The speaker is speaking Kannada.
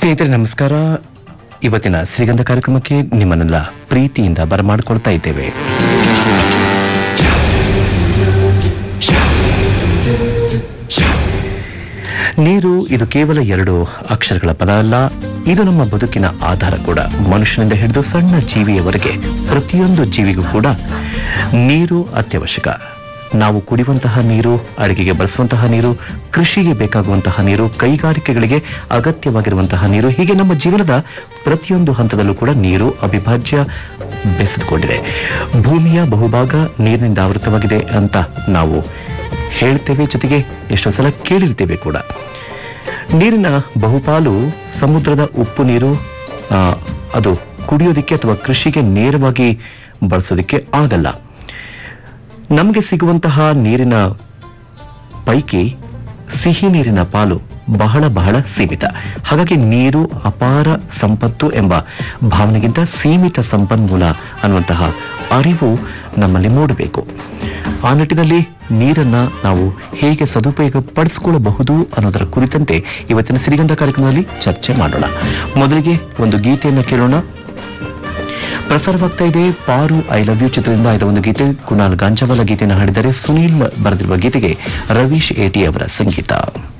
ಸ್ನೇಹಿತರೆ ನಮಸ್ಕಾರ ಇವತ್ತಿನ ಶ್ರೀಗಂಧ ಕಾರ್ಯಕ್ರಮಕ್ಕೆ ನಿಮ್ಮನ್ನೆಲ್ಲ ಪ್ರೀತಿಯಿಂದ ಬರಮಾಡಿಕೊಳ್ತಾ ಇದ್ದೇವೆ ನೀರು ಇದು ಕೇವಲ ಎರಡು ಅಕ್ಷರಗಳ ಪದ ಅಲ್ಲ ಇದು ನಮ್ಮ ಬದುಕಿನ ಆಧಾರ ಕೂಡ ಮನುಷ್ಯನಿಂದ ಹಿಡಿದು ಸಣ್ಣ ಜೀವಿಯವರೆಗೆ ಪ್ರತಿಯೊಂದು ಜೀವಿಗೂ ಕೂಡ ನೀರು ಅತ್ಯವಶ್ಯಕ ನಾವು ಕುಡಿಯುವಂತಹ ನೀರು ಅಡುಗೆಗೆ ಬಳಸುವಂತಹ ನೀರು ಕೃಷಿಗೆ ಬೇಕಾಗುವಂತಹ ನೀರು ಕೈಗಾರಿಕೆಗಳಿಗೆ ಅಗತ್ಯವಾಗಿರುವಂತಹ ನೀರು ಹೀಗೆ ನಮ್ಮ ಜೀವನದ ಪ್ರತಿಯೊಂದು ಹಂತದಲ್ಲೂ ಕೂಡ ನೀರು ಅವಿಭಾಜ್ಯ ಬೆಸೆದುಕೊಂಡಿದೆ ಭೂಮಿಯ ಬಹುಭಾಗ ನೀರಿನಿಂದ ಆವೃತವಾಗಿದೆ ಅಂತ ನಾವು ಹೇಳ್ತೇವೆ ಜೊತೆಗೆ ಎಷ್ಟೋ ಸಲ ಕೇಳಿರ್ತೇವೆ ಕೂಡ ನೀರಿನ ಬಹುಪಾಲು ಸಮುದ್ರದ ಉಪ್ಪು ನೀರು ಆ, ಅದು ಕುಡಿಯೋದಿಕ್ಕೆ ಅಥವಾ ಕೃಷಿಗೆ ನೇರವಾಗಿ ಬಳಸೋದಿಕ್ಕೆ ಆಗಲ್ಲ ನಮಗೆ ಸಿಗುವಂತಹ ನೀರಿನ ಪೈಕಿ ಸಿಹಿ ನೀರಿನ ಪಾಲು ಬಹಳ ಬಹಳ ಸೀಮಿತ ಹಾಗಾಗಿ ನೀರು ಅಪಾರ ಸಂಪತ್ತು ಎಂಬ ಭಾವನೆಗಿಂತ ಸೀಮಿತ ಸಂಪನ್ಮೂಲ ಅನ್ನುವಂತಹ ಅರಿವು ನಮ್ಮಲ್ಲಿ ಮೂಡಬೇಕು ಆ ನಿಟ್ಟಿನಲ್ಲಿ ನೀರನ್ನ ನಾವು ಹೇಗೆ ಸದುಪಯೋಗ ಪಡಿಸಿಕೊಳ್ಳಬಹುದು ಅನ್ನೋದರ ಕುರಿತಂತೆ ಇವತ್ತಿನ ಸಿರಿಗಂಧ ಕಾರ್ಯಕ್ರಮದಲ್ಲಿ ಚರ್ಚೆ ಮಾಡೋಣ ಮೊದಲಿಗೆ ಒಂದು ಗೀತೆಯನ್ನ ಕೇಳೋಣ ಪ್ರಸಾರವಾಗ್ತಾ ಇದೆ ಪಾರು ಐ ಲವ್ ಯು ಚಿತ್ರದಿಂದ ಆಯ್ದ ಒಂದು ಗೀತೆ ಕುನಾಲ್ ಗಾಂಜಾವಾಲ ಗೀತೆಯನ್ನು ಹಾಡಿದರೆ ಸುನೀಲ್ ಬರೆದಿರುವ ಗೀತೆಗೆ ರವೀಶ್ ಏಟಿ ಅವರ ಸಂಗೀತ